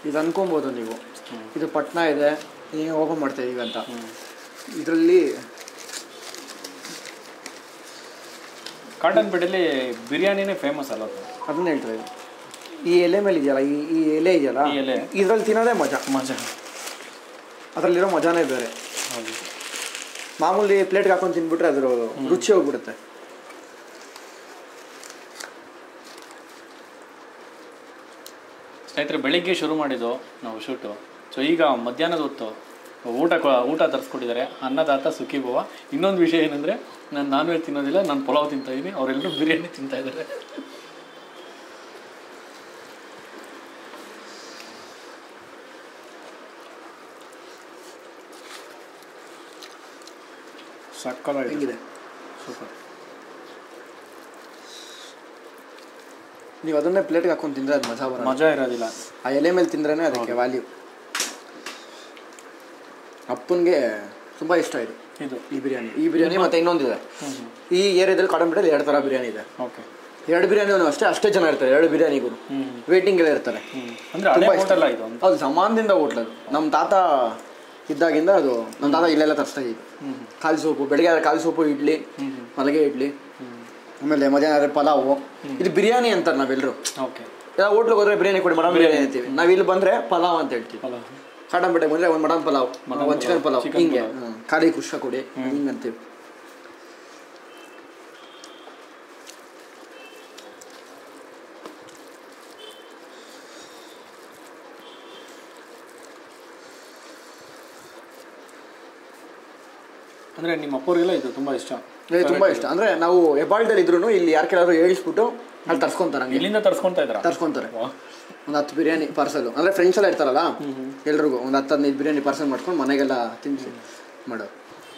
ಇದು ಅನ್ಕೊಬೋದು ನೀವು ಇದು ಪಟ್ನಾ ಇದೆ ಈಗ ಓಪನ್ ಮಾಡ್ತಾ ಇದೀವಿ ಅಂತ ಇದರಲ್ಲಿ ಕಾಟನ್ ಪೇಟೆಯಲ್ಲಿ ಬಿರಿಯಾನಿನೇ ಫೇಮಸ್ ಅಲ್ಲ ಅದು ಅದನ್ನ ಹೇಳ್ತಾ ಇದ್ದೀನಿ ಈ ಎಲೆ ಮೇಲೆ ಇದೆಯಲ್ಲ ಈ ಈ ಎಲೆ ಇದೆಯಲ್ಲ ಈ ಎಲೆ. ಇದ್ರಲ್ಲಿ ತಿನ್ನೋದೇ ಮಜಾ ಮಜಾ ಅದರಲ್ಲಿರೋ ಮಜಾನೇ ಬೇರೆ ಹೌದು ಮಾಮೂಲಿ ಪ್ಲೇಟ್ಗೆ ಹಾಕೊಂಡು ತಿನ್ಬಿಟ್ರೆ ಅದ್ರ ರುಚಿ ಹೋಗ್ಬಿಡುತ್ತೆ ಸ್ನೇಹಿತರೆ ಬೆಳಿಗ್ಗೆ ಶುರು ಮಾಡಿದ್ದು ನಾವು ಶೂಟು ಸೊ ಈಗ ಮಧ್ಯಾಹ್ನದ ಹೊತ್ತು ಊಟ ಕೊ- ಊಟ ತರಿಸ್ಕೊಟ್ಟಿದ್ದಾರೆ ಅನ್ನದಾತ ಸುಖಿ ಭವ ಇನ್ನೊಂದು ವಿಷಯ ಏನಂದರೆ ನಾನು ನಾನ್ ವೆಜ್ ತಿನ್ನೋದಿಲ್ಲ ನಾನು ಪಲಾವ್ ತಿಂತಾ ಇದ್ದೀನಿ ಅವರೆಲ್ಲರೂ ಬಿರಿಯಾನಿ ತಿಂತಾ ಇದ್ದಾರೆ ಸಕ್ಕತ್ತಾಗಿದೆ ಹೆಂಗಿದೆ ಸೂಪರ್ ನೀವು ಅದನ್ನೇ ಪ್ಲೇಟ್ಗೆ ಹಾಕೊಂಡು ತಿಂದ್ರೆ ಅದು ಮಜಾ ಬರಲ್ಲ ಮಜಾ ಇರೋದಿಲ್ಲ ಆ ಎಲೆ ಮೇಲೆ ತಿಂದ್ರೇ ಅದಕ್ಕೆ ವ್ಯಾಲ್ಯೂ ಅಪ್ಪನಿಗೆ ತುಂಬ ಇಷ್ಟ ಇದು ಇದು ಈ ಬಿರಿಯಾನಿ ಈ ಬಿರಿಯಾನಿ ಮತ್ತೆ ಇನ್ನೊಂದಿದೆ ಈ ಏರಿಯಾದಲ್ಲಿ ಕಾಡಂಬಿಟ್ಟಲ್ಲಿ ಎರಡು ಥರ ಬಿರಿಯಾನಿ ಇದೆ ಓಕೆ ಎರಡು ಬಿರಿಯಾನಿ ಅಷ್ಟೇ ಅಷ್ಟೇ ಜನ ಇರ್ತಾರೆ ಎರಡು ಬಿರಿಯಾನಿಗೂ ಹ್ಞೂ ವೇಟಿಂಗ್ ಎಲ್ಲ ಇರ್ತಾರೆ ಹ್ಞೂ ಅಂದರೆ ಹಳೆ ತುಂಬಾ ಇಷ್ಟ. ಹೋಟೆಲ್ಲ ಇದು ಅಂತ ಅದು ಸಮಾನದಿಂದ ಹೋಟ್ಲ್ ಅದು ನಮ್ಮ ತಾತ ಇದ್ದಾಗಿಂದ ಅದು ನಮ್ಮ ತಾತ ಇಲ್ಲೆಲ್ಲ ತರಿಸ್ತಾ ಇದ್ದು ಹ್ಞೂ ಕಾಲು ಸೂಪು ಬೆಳಗ್ಗೆ ಆದ್ರೆ ಕಾಲು ಸೂಪು ಇಡ್ಲಿ ಮಲಗೆ ಇಡ್ಲಿ ಆಮೇಲೆ ಮಧ್ಯಾಹ್ನ ಆದ್ರೆ ಪಲಾವು ಇದು ಬಿರಿಯಾನಿ ಅಂತಾರೆ ನಾವೆಲ್ಲರೂ ಓಕೆ ಯಾವ ಹೋಟ್ಲಿಗೆ ಹೋದ್ರೆ ಬಿರಿಯಾನಿ ಕೊಡಿ ಮಟನ್ ಬಿರಿಯಾನಿ ಅಂತೀವಿ ನಾವು ಇಲ್ಲಿ ಬಂದ್ರೆ ಪಲಾವ್ ಅಂತ ಹೇಳ್ತೀವಿ ಪಲಾವ್ ಕಾಟಂಪೇಟೆಗೆ ಬಂದ್ರೆ ಒಂದು ಮಟನ್ ಪಲಾವ್ ಮಟನ್ ಒಂದು ಚಿಕನ್ ಪಲಾವ್, ಪಲಾವ್ ಚಿಕನ್ ಹಿಂಗೆ ಪಲಾವ್. ಹ್ಮ್. ಖಾಲಿ ಕುಷ್ಟ ಕೊಡಿ ಹಿಂಗೆ ಅಂತೀವಿ ಅಂದರೆ ನಿಮ್ಮ ಅಪ್ಪವ್ರಿಗೆಲ್ಲ ಇದು ತುಂಬ ಇಷ್ಟ ನನಗೆ ತುಂಬಾ ಇಷ್ಟ ಅಂದ್ರೆ ನಾವು ಹೆಬ್ಬಾಳ್ದಲ್ಲಿ ಇದ್ರು ಇಲ್ಲಿ ಯಾರ ಕೆಲವರು ಹೇಳಿಸ್ಬಿಟ್ಟು ಅಲ್ಲಿ ತರ್ಸ್ಕೊಂತಾರೆ ಹಂಗೆ ಇಲ್ಲಿಂದ ತರಿಸ್ಕೊಂತ ಇದ್ರ ತರ್ಸ್ಕೊಂತಾರೆ ಒಂದು ಹತ್ತು ಬಿರಿಯಾನಿ ಪಾರ್ಸಲ್ ಅಂದ್ರೆ ಫ್ರೆಂಡ್ಸ್ ಎಲ್ಲ ಇರ್ತಾರಲ್ಲ ಎಲ್ರಿಗೂ ಒಂದು ಹತ್ತು ಹದಿನೈದು ಬಿರಿಯಾನಿ ಪಾರ್ಸಲ್ ಮಾಡ್ಕೊಂಡು ಮನೆಗೆಲ್ಲ ತಿನ್ಸಿ ಮಾಡೋದು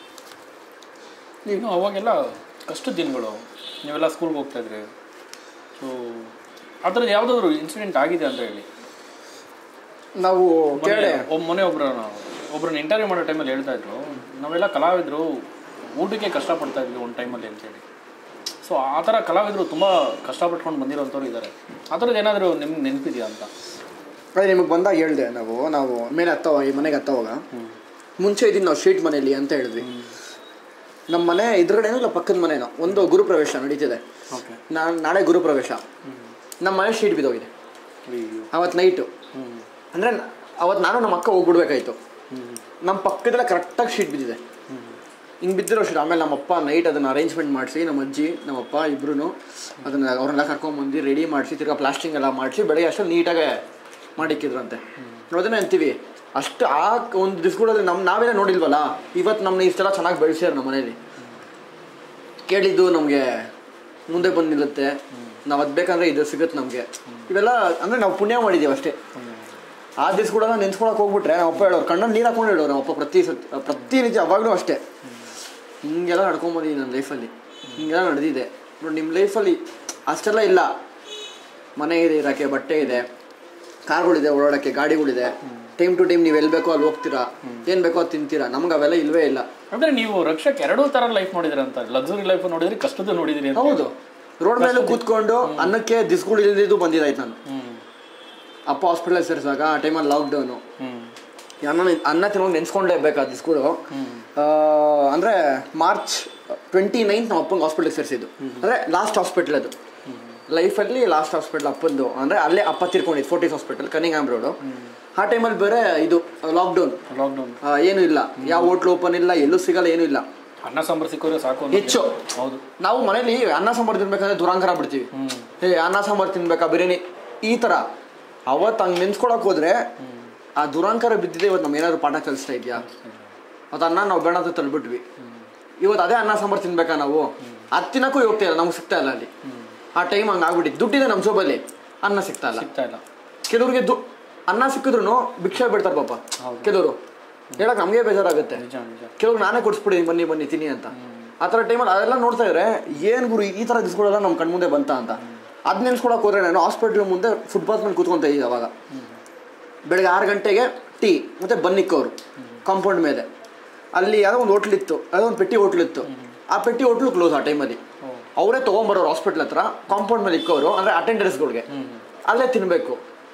ಇನ್ನು ಅವಾಗೆಲ್ಲ ಕಷ್ಟದ ದಿನಗಳು ನೀವೆಲ್ಲ ಸ್ಕೂಲ್ಗೆ ಹೋಗ್ತಾ ಇದ್ರಿ ಸೊ ಅದ್ರದ್ದು ಯಾವುದಾದ್ರು ಇನ್ಸಿಡೆಂಟ್ ಆಗಿದೆ ಅಂತ ಹೇಳಿ ನಾವು ಕೇಳೆ ಒಬ್ಬ ಮೊನ್ನೆ ಒಬ್ರು ಒಬ್ರನ್ನ ಇಂಟರ್ವ್ಯೂ ಮಾಡೋ ಟೈಮಲ್ಲಿ ಹೇಳ್ತಾ ಇದ್ರು ನಾವೆಲ್ಲ ಕಲಾವಿದರು ಊಟಕ್ಕೆ ಕಷ್ಟಪಡ್ತಾ ಇದ್ವಿ ಒಂದು ಟೈಮಲ್ಲಿ ಅಂತೇಳಿ ಸೊ ಆ ಥರ ಕಲಾವಿದರು ತುಂಬ ಕಷ್ಟಪಟ್ಕೊಂಡು ಬಂದಿರೋಂಥವ್ರು ಇದ್ದಾರೆ ಆ ಥರದ್ದು ಏನಾದರೂ ನಿಮ್ಗೆ ನೆನಪಿದೆಯಾ ಅಂತ ಅದೇ ನಿಮಗೆ ಬಂದಾಗ ಹೇಳ್ದೆ ನಾವು ನಾವು ಮೇಲೆ ಹತ್ತವ ಈ ಮನೆಗೆ ಹತ್ತವಾಗ ಮುಂಚೆ ಇದ್ದೀನಿ ನಾವು ಶೀಟ್ ಮನೆಯಲ್ಲಿ ಅಂತ ಹೇಳಿದ್ವಿ ನಮ್ಮ ಮನೆ ಎದುರುಗಡೆನೋ ಇಲ್ಲ ಪಕ್ಕದ ಮನೆನೋ ಒಂದು ಗುರುಪ್ರವೇಶ ನಡೀತಿದೆ ಓಕೆ ನಾನು ನಾಳೆ ಗುರುಪ್ರವೇಶ ನಮ್ಮ ಮನೆ ಶೀಟ್ ಬಿದ್ದೋಗಿದೆ ಅವತ್ತು ನೈಟು ಹ್ಞೂ ಅಂದರೆ ಅವತ್ತು ನಾನು ನಮ್ಮ ಅಕ್ಕ ಹೋಗ್ಬಿಡ್ಬೇಕಾಯ್ತು ಹ್ಞೂ ನಮ್ಮ ಪಕ್ಕದಲ್ಲ ಕರೆಕ್ಟಾಗಿ ಶೀಟ್ ಬಿದ್ದಿದೆ ಹಿಂಗೆ ಬಿದ್ದಿರೋ ಶೀಟ್ ಆಮೇಲೆ ನಮ್ಮಪ್ಪ ನೈಟ್ ಅದನ್ನು ಅರೇಂಜ್ಮೆಂಟ್ ಮಾಡಿಸಿ ನಮ್ಮ ಅಜ್ಜಿ ನಮ್ಮಪ್ಪ ಇಬ್ರು ಅದನ್ನ ಅವ್ರನ್ನೆಲ್ಲ ಕರ್ಕೊಂಬಂದು ರೆಡಿ ಮಾಡಿಸಿ ತಿರ್ಗಾ ಪ್ಲಾಸ್ಟಿಂಗ್ ಎಲ್ಲ ಮಾಡಿಸಿ ಬೆಳಗ್ಗೆ ಅಷ್ಟು ನೀಟಾಗೆ ಮಾಡಿಕ್ಕಿದ್ರಂತೆ ನಾವು ಅದನ್ನೇ ಅಂತೀವಿ ಅಷ್ಟು ಆ ಒಂದು ದಿವ್ಸಗಳಲ್ಲಿ ನಮ್ಮ ನಾವೆಲ್ಲ ನೋಡಿಲ್ವಲ್ಲ ಇವತ್ತು ನಮ್ಮನ್ನ ಇಷ್ಟೆಲ್ಲ ಚೆನ್ನಾಗಿ ಬೆಳೆಸ್ಯಾರ ನಮ್ಮ ಮನೇಲಿ ಕೇಳಿದ್ದು ನಮಗೆ ಮುಂದೆ ಬಂದು ನಿಲ್ಲುತ್ತೆ ನಾವು ಅದು ಬೇಕಂದ್ರೆ ಇದು ಸಿಗುತ್ತೆ ನಮಗೆ ಇವೆಲ್ಲ ಅಂದರೆ ನಾವು ಪುಣ್ಯ ಮಾಡಿದ್ದೀವಿ ಅಷ್ಟೇ ಆ ದಿವ್ಸ ಕೂಡ ನೆನ್ಸ್ಕೊಳಕ್ ಹೋಗ್ಬಿಟ್ರೆ ನಮ್ಮ ಅಪ್ಪ ಹೇಳೋರು ಕಣ್ಣಲ್ಲಿ ನೀರು ಹಾಕೊಂಡು ಹೇಳೋರು ನಮ್ಮ ಅಪ್ಪ ಪ್ರತಿ ಸತ್ ಪ್ರತಿ ನಿಜ ಅವಾಗಲೂ ಅಷ್ಟೇ ಹಿಂಗೆಲ್ಲ ನಡ್ಕೊಂಬಂದಿದ್ದೀನಿ ನನ್ನ ಲೈಫಲ್ಲಿ ಹಿಂಗೆಲ್ಲ ನಡೆದಿದೆ ನೋಡಿ ನಿಮ್ಮ ಲೈಫಲ್ಲಿ ಅಷ್ಟೆಲ್ಲ ಇಲ್ಲ ಮನೆ ಇದೆ ಇರೋಕ್ಕೆ ಬಟ್ಟೆ ಇದೆ ಕಾರ್ಗಳಿದೆ ಓಡಾಡೋಕ್ಕೆ ಗಾಡಿಗಳಿದೆ ಟೈಮ್ ಟು ಟೈಮ್ ನೀವು ಎಲ್ಲಿ ಬೇಕೋ ಅಲ್ಲಿ ಹೋಗ್ತೀರಾ ಏನು ಬೇಕೋ ಅದು ತಿಂತೀರಾ ನಮ್ಗೆ ಅವೆಲ್ಲ ಇಲ್ವೇ ಇಲ್ಲ ಅಂದರೆ ನೀವು ರಕ್ಷಕ್ ಎರಡೂ ಥರ ಲೈಫ್ ನೋಡಿದ್ರಿ ಅಂತ ಲಕ್ಸುರಿ ಲೈಫ್ ನೋಡಿದ್ರಿ ಕಷ್ಟದ ನೋಡಿದಿರಿ ಅಂತ ಹೌದು ರೋಡ್ ಮೇಲೆ ಕೂತ್ಕೊಂಡು ಅನ್ನಕ್ಕೆ ದಿಸ್ಗಳು ಇಲ್ದಿದ್ದು ಬಂದಿದ್ದಾಯ್ತು ನಾನು ಹ್ಞೂ ಅಪ್ಪ ಹಾಸ್ಪಿಟಲ್ ಸೇರಿಸಾಗ ಆ ಟೈಮಲ್ಲಿ ಲಾಕ್ಡೌನು ಹ್ಞೂ ಅನ್ನ ಅನ್ನ ತಿನ್ನೋಗಿ ನೆನ್ಸ್ಕೊಂಡೇಬೇಕು ಆ ದಿಸ್ಗಳು ಅಂದರೆ ಮಾರ್ಚ್ ಟ್ವೆಂಟಿ ನೈನ್ತ್ ನಾವು ಅಪ್ಪಂಗೆ ಹಾಸ್ಪಿಟ್ಲಿಗೆ ಸೇರಿಸಿದ್ದು ಅಂದರೆ ಲಾಸ್ಟ್ ಹಾಸ್ಪಿಟ್ಲ್ ಅದು ಲೈಫಲ್ಲಿ ಲಾಸ್ಟ್ ಹಾಸ್ಪಿಟ್ಲ್ ಅಪ್ಪಂದು ಅಂದರೆ ಅಲ್ಲೇ ಅಪ್ಪ ತಿರ್ಕೊಂಡಿದ್ದು ಫೋರ್ಟಿಸ್ ಹಾಸ್ಪಿಟಲ್ ಕನಿಂಗ್ಹಾಮ್ ರೋಡು ಆ ಟೈಮಲ್ಲಿ ಬೇರೆ ಇದು ಲಾಕ್ಡೌನ್ ಲಾಕ್ಡೌನ್ ಏನೂ ಇಲ್ಲ ಯಾವ ಹೋಟ್ಲ್ ಓಪನ್ ಇಲ್ಲ ಎಲ್ಲೂ ಸಿಗಲ್ಲ ಏನೂ ಇಲ್ಲ ಅನ್ನ ಸಾಂಬಾರು ಸಿಕ್ಕೋದ್ರೆ ಸಾಕು ಅನ್ನೋ ಹೆಚ್ಚು ಹೌದು ನಾವು ಮನೇಲಿ ಅನ್ನ ಸಾಂಬಾರು ತಿನ್ಬೇಕಂದ್ರೆ ದುರಾಂಕರ ಬಿಡ್ತೀವಿ ಹ್ಞೂ ಏ ಅನ್ನ ಸಾಂಬಾರು ತಿನ್ಬೇಕಾ ಬಿರಿಯಾನಿ ಈ ಥರ ಅವತ್ತು ಹಂಗೆ ನೆನ್ಸ್ಕೊಳಕ್ ಹೋದ್ರೆ ಆ ದುರಾಂಕಾರ ಬಿದ್ದಿದೆ ಇವತ್ತು ನಮ್ಗೆ ಏನಾದ್ರು ಪಾಠ ಕಲಿಸ್ತಾ ಇದೆಯಾ ಅದು ಅನ್ನ ನಾವು ಬೇಡ ಅಂತ ತಳ್ಬಿಟ್ವಿ ಇವತ್ತು ಅದೇ ಅನ್ನ ಸಾಂಬಾರು ತಿನ್ಬೇಕಾ ನಾವು ಅದು ತಿನ್ನಕ್ಕೂ ಹೋಗ್ತಾ ಇಲ್ಲ ನಮ್ಗೆ ಸಿಗ್ತಾ ಇಲ್ಲ ಅಲ್ಲಿ ಆ ಟೈಮ್ ಹಂಗೆ ಆಗ್ಬಿಟ್ಟಿತ್ತು ದುಡ್ಡಿದೆ ನಮ್ಮ ಸೋಬಲ್ಲಿ ಅನ್ನ ಸಿಗ್ತಾ ಇಲ್ಲ ಸಿಗ್ತಾ ಇಲ್ಲ ಕೆಲವ್ರಿಗೆ ದು ಅನ್ನ ಸಿಕ್ಕಿದ್ರು ಭಿಕ್ಷೆ ಬಿಡ್ತಾರೆ ಪಾಪ ಹೌದು. ಕೆಲವರು ಹೇಳಕ್ ನಮಗೆ ಬೇಜಾರಾಗುತ್ತೆ ನಿಜ ನಿಜ ಕೆಲವ್ರು ನಾನೇ ಕೊಡಿಸ್ಬಿಡಿ ಬನ್ನಿ ಬನ್ನಿ ತಿನ್ನಿ ಅಂತ ಆ ಥರ ಟೈಮಲ್ಲಿ ಅದೆಲ್ಲ ನೋಡ್ತಾ ಇದ್ರೆ ಏನು ಗುರು ಈ ಥರ ದಿಸ್ಗಳೆಲ್ಲ ನಮ್ಮ ಕಣ್ಮುಂದೆ ಬಂತ ಅಂತ ಅದ್ ನೆನ್ಸ್ಕೊಳಕ್ ಹೋದ್ರೆ ನಾನು ಹಾಸ್ಪಿಟ್ಲ್ ಮುಂದೆ ಫುಟ್ಪಾತ್ ಮೇಲೆ ಕೂತ್ಕೊಂತ ಇದ್ದೆ ಅವಾಗ ಬೆಳಗ್ಗೆ ಆರು ಗಂಟೆಗೆ ಟೀ ಮತ್ತೆ ಬನ್ನಿಕ್ಕವರು ಕಾಂಪೌಂಡ್ ಮೇಲೆ ಅಲ್ಲಿ ಯಾವುದೋ ಒಂದು ಹೋಟ್ಲ್ ಇತ್ತು ಯಾವುದೋ ಒಂದು ಪೆಟ್ಟಿ ಹೋಟ್ಲ್ ಇತ್ತು ಆ ಪೆಟ್ಟಿ ಹೋಟ್ಲು ಕ್ಲೋಸ್ ಆ ಟೈಮಲ್ಲಿ ಅವರೇ ತೊಗೊಂಬರೋರು ಹಾಸ್ಪಿಟ್ಲ್ ಹತ್ರ ಕಾಂಪೌಂಡ್ ಮೇಲೆ ಇಕ್ಕೋರು ಅಂದರೆ ಅಟೆಂಡರ್ಸ್ಗಳಿಗೆ ಅಲ್ಲೇ ತಿನ್ನಬೇಕು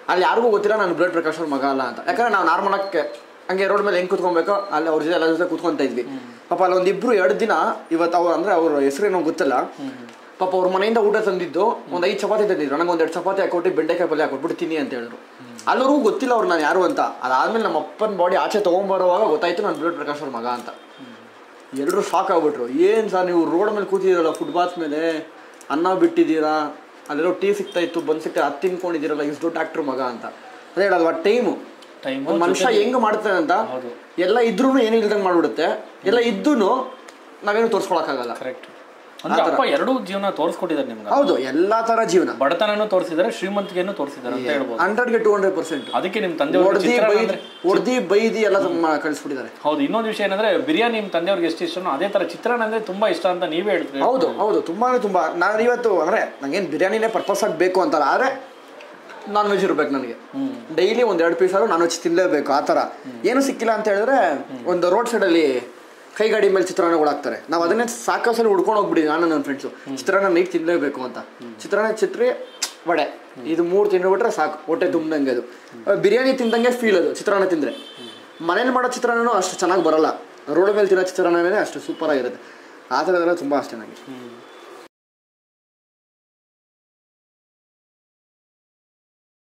ಅಲ್ಲಿ ಯಾರಿಗೂ ಗೊತ್ತಿಲ್ಲ ನಾನು ಬ್ಲಡ್ ಪ್ರಕಾಶ್ ಅವ್ರ ಮಗ ಅಲ್ಲ ಅಂತ ಯಾಕಂದ್ರೆ ನಾವು ನಾರ್ಮಲ್ ಆಗಿ ಹಂಗೆ ರೋಡ್ ಮೇಲೆ ಹೆಂಗ್ ಕೂತ್ಕೊಬೇಕು ಅಲ್ಲಿ ಅವ್ರ ಜೊತೆ ಎಲ್ಲ ಜೊತೆ ಕೂತ್ಕೊಂತ ಇದ್ವಿ ಪಾಪ ಅಲ್ಲಿ ಒಂದಿಬ್ರು ಎರಡು ದಿನ ಇವತ್ತು ಅವ್ರು ಅಂದ್ರೆ ಅವ್ರ ಹೆಸರೇನೋ ಗೊತ್ತಿಲ್ಲ ಪಾಪ ಅವ್ರ ಮನೆಯಿಂದ ಊಟ ತಂದಿದ್ದು ಒಂದ್ ಐದು ಚಪಾತಿ ತಂದಿದ್ರು ನನಗೆ ಒಂದೆರಡು ಚಪಾತಿ ಹಾಕೊಟ್ಟು ಬೆಂಡೆಕಾಯಿ ಪಲ್ಯ ಹಾಕೊಟ್ಬಿಟ್ಟು ತಿನ್ನಿ ಅಂತ ಹೇಳಿದ್ರು ಅಲ್ಲರೂ ಗೊತ್ತಿಲ್ಲ ಅವ್ರು ನಾನು ಯಾರು ಅಂತ ಅದಾದ್ಮೇಲೆ ನಮ್ಮ ಅಪ್ಪನ ಬಾಡಿ ಆಚೆ ತಗೊಂಬರುವಾಗ ಗೊತ್ತಾಯ್ತು ನಾನು ಬ್ಲಡ್ ಪ್ರಕಾಶ್ ಅವ್ರ ಮಗ ಅಂತ ಎಲ್ಲರೂ ಶಾಕ್ ಆಗ್ಬಿಟ್ರು ಏನು ಸರ್ ನೀವು ರೋಡ್ ಮೇಲೆ ಕೂತಿದ್ದೀರಲ್ಲ ಫುಟ್ಪಾತ್ ಮೇಲೆ ಅನ್ನ ಬಿಟ್ಟಿದ್ದೀರಾ ಅಲ್ಲೆಲ್ಲೋ ಟೀ ಸಿಗ್ತಾ ಇತ್ತು ಬಂದು ಸಿಗ್ತಾ ಅದು ತಿನ್ಕೊಂಡಿದ್ದೀರಲ್ಲ ಇಷ್ಟು ದೊಡ್ಡ ಡಾಕ್ಟ್ರ್ ಮಗ ಅಂತ ಅದೇ ಹೇಳಲ್ವಾ ಟೈಮು ಟೈಮ್ ಒಂದು ಮನುಷ್ಯ ಹೆಂಗ್ ಮಾಡ್ತಾನೆ ಅಂತ ಹೌದು. ಎಲ್ಲ ಇದ್ರೂ ಏನು ಇಲ್ದಂಗೆ ಮಾಡ್ಬಿಡುತ್ತೆ ಎಲ್ಲ ಇದ್ದೂ ನಾವೇನು ತೋರ್ಸ್ಕೊಳಕ್ಕಾಗಲ್ಲ ಕರೆಕ್ಟ್ ಅಂದ್ರೆ ಅಪ್ಪ ಎರಡೂ ಜೀವನ ತೋರಿಸ್ಕೊಟ್ಟಿದ್ದಾರೆ ನಿಮ್ಗೆ ಹೌದು ಎಲ್ಲಾ ತರ ಜೀವನ ಬಡತನನೂ ತೋರಿಸಿದ್ದಾರೆ ಶ್ರೀಮಂತಿಗೆನೂ ತೋರಿಸಿದ್ದಾರೆ ಅಂತ ಹೇಳ್ಬೋದು ಹಂಡ್ರೆಡ್ಗೆ ಟೂ ಹಂಡ್ರೆಡ್ ಪರ್ಸೆಂಟ್ ಅದಕ್ಕೆ ನಿಮ್ ತಂದೆ ಹೊಡ್ದಿ ಚಿತ್ರ ಬೈದಿ ಹೊಡ್ದಿ ಬೈದಿ ಎಲ್ಲ ಕಳಿಸ್ಬಿಟ್ಟಿದ್ದಾರೆ ಹೌದು ಇನ್ನೊಂದು ವಿಷಯ ಏನಂದ್ರೆ ಬಿರಿಯಾನಿ ನಿಮ್ ತಂದೆಯವ್ರಿಗೆ ಎಷ್ಟು ಇಷ್ಟನೋ ಅದೇ ತರ ಚಿತ್ರಾನ್ನ ಅಂದ್ರೆ ತುಂಬಾ ಇಷ್ಟ ಅಂತ ನೀವೇ ಹೇಳ್ತೀರಿ ಹೌದು ಹೌದು ತುಂಬಾನೇ ತುಂಬಾ ನಾನು ಇವತ್ತು ಅಂದ್ರೆ ನಂಗೇನು ಬಿರಿಯಾನಿನೇ ಪರ್ಪಸ್ ಆಗಿ ಬೇಕು ಅಂತಲ್ಲ ಆದ್ರೆ ನಾನ್ ವೆಜ್ ಇರ್ಬೇಕು ನನಗೆ ಡೈಲಿ ಒಂದ್ ಎರಡು ಪೀಸ್ ಆದ್ರೂ ನಾನ್ ವೆಜ್ ತಿನ್ಲೇಬೇಕು ಆ ಥರ ಏನು ಸಿಕ್ಕಿಲ್ಲ ಅಂತ ಹೇಳಿದ್ರೆ ಒಂದು ರೋಡ್ ಸೈಡಲ್ಲಿ ಕೈ ಗಾಡಿ ಮೇಲೆ ಚಿತ್ರಾನ್ನಗಳು ಹಾಕ್ತಾರೆ ನಾವು ಅದನ್ನೇ ಸಾಕಷ್ಟು ಸಲ ಹುಡ್ಕೊಂಡು ಹೋಗ್ಬಿಡಿ ನಾನು ನನ್ನ ಫ್ರೆಂಡ್ಸು ಚಿತ್ರಾನ್ನ ನೈಟ್ ತಿನ್ಲೇಬೇಕು ಅಂತ ಚಿತ್ರಾನ್ನ ಚಿತ್ರಿ ವಡೆ ಇದು ಮೂರು ತಿಂದ್ಬಿಟ್ರೆ ಸಾಕು ಹೊಟ್ಟೆ ತುಂಬ್ದಂಗೆ ಅದು ಅಹ್, ಬಿರಿಯಾನಿ ತಿಂದಂಗೆ ಫೀಲ್ ಅದು ಚಿತ್ರಾನ್ನ ತಿಂದ್ರೆ ಮನೇಲಿ ಮಾಡೋ ಚಿತ್ರಾನ್ನನೂ ಅಷ್ಟು ಚೆನ್ನಾಗಿ ಬರಲ್ಲ ರೋಡ್ ಮೇಲೆ ತಿನ್ನೋ ಚಿತ್ರಾನ್ನನೇ ಅಷ್ಟು ಸೂಪರ್ ಆಗಿರುತ್ತೆ ಆ ಥರದೆಲ್ಲ ತುಂಬ ಅಷ್ಟೇ ನನಗೆ